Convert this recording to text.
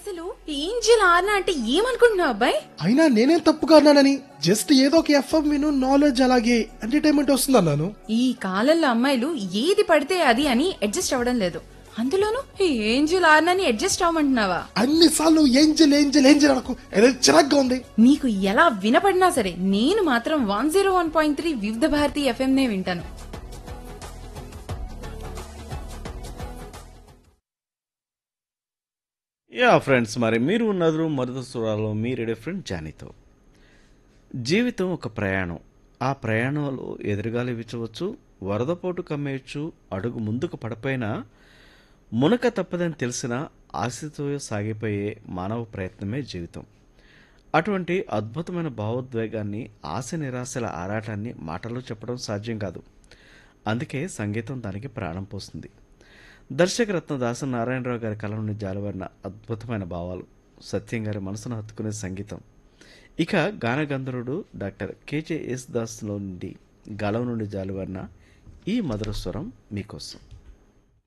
అసలు ఏంజిల్ ఆర్నా అంటే ఏమనుకుంటున్నావు అబ్బాయి అయినా నేనేం తప్పుగా అన్నానని జస్ట్ ఏదో ఒక ఎఫ్ఎం విను నాలెడ్జ్ అలాగే ఎంటర్టైన్మెంట్ వస్తుంది అన్నాను ఈ కాలంలో అమ్మాయిలు ఏది పడితే అది అని అడ్జస్ట్ అవ్వడం లేదు అందులోనూ ఈ ఏంజిల్ ఆర్నాని అడ్జస్ట్ అవ్వమంటున్నావా అన్ని సార్లు ఏంజల్ ఏంజల్ ఏంజల్ అనకు ఏదో చిరాగ్గా ఉంది నీకు ఎలా వినపడినా సరే నేను మాత్రం one zero one point three Vividh Bharati FM నే వింటాను యా ఫ్రెండ్స్ మరి మీరు ఉన్నది మరుద సురాలో మీ రేడియో ఫ్రెండ్ జానీతో జీవితం ఒక ప్రయాణం ఆ ప్రయాణంలో ఎదురుగాలి వీచవచ్చు వరదపోటు కమ్మేయచ్చు అడుగు ముందుకు పడపోయినా మునక తప్పదని తెలిసిన ఆశతో సాగిపోయే మానవ ప్రయత్నమే జీవితం అటువంటి అద్భుతమైన భావోద్వేగాన్ని ఆశ నిరాశల ఆరాటాన్ని మాటల్లో చెప్పడం సాధ్యం కాదు అందుకే సంగీతం దానికి ప్రాణం పోస్తుంది దర్శకరత్న దాస నారాయణరావు గారి కళ నుండి జాలువారిన అద్భుతమైన భావాలు సత్యం గారి మనసును హత్తుకునే సంగీతం ఇక గానగంధర్వుడు డాక్టర్ కేజే ఎస్ దాస్లో నుండి గళం నుండి జాలువారిన ఈ మధుర స్వరం మీకోసం